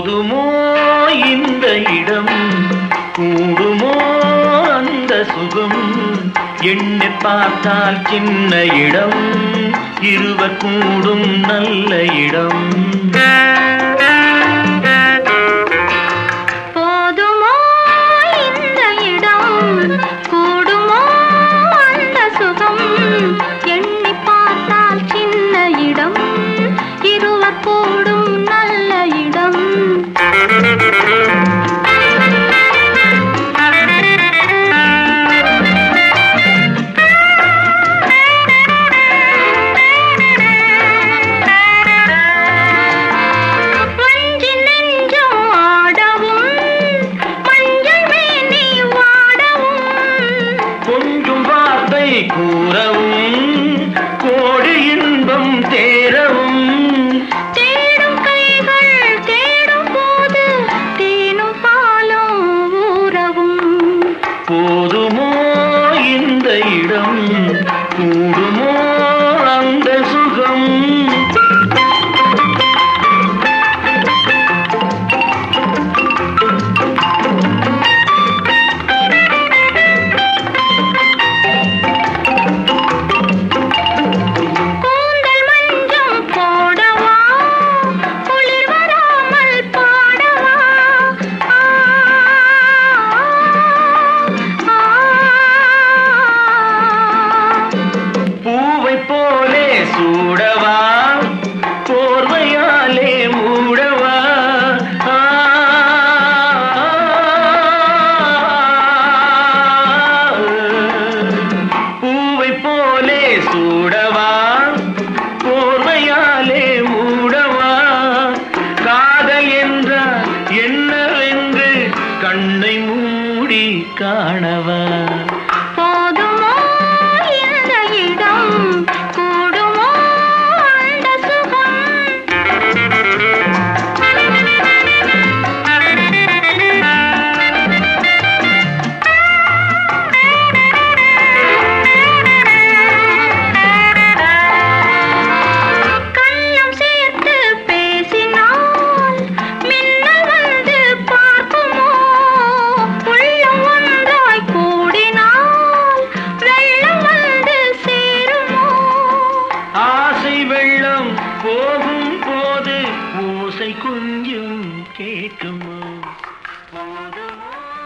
போதுமோ இந்த இடம் கூடுமோ அந்த சுகம் எண்ணி பார்த்தால் சின்ன இடம் இருவர் கூடும் நல்ல இடம் போதுமோ இந்த இடம் கூடுமோ அந்த சுகம் எண்ணி பார்த்தால் சின்ன இடம் இருவர் கூடும் நல்ல இடம் வஞ்சி நெஞ்சம் ஆடவும் மஞ்சள் மேனி வாடவும் கொஞ்சம் வார்த்தை கூறவும் கோடி இன்பம் தேரவும் தேடும் கைகள் தேடும் போது தேனும் பாலும் ஊறவும் போதுமோ இந்த இடம் கூடுமோ அந்த சுகம் கூந்தல் மஞ்சம் போடவா குளிர் வராமல் பாடவா ஆ, ஆ, பூவை போலே சூடவா போர்வையாலே மூடவா ஆ, பூவை போலே சூடவா போர்வையாலே மூடவா காதல் என்றால் என்னவென்று கண்ணை மூடி காணவா போதுமோ இந்த இடம் கூடுமோ அந்த சுகம் கண்ணம் சேர்த்து பேசினால் மின்னல் வந்து பார்க்குமோ உள்ளம் ஒன்றாய் கூடினால் வெள்ளம் வந்து சேருமோ ஆசை வெள்ளம் போகும் போது ஓசை கொஞ்சம் கேட்குமோ போதுமோ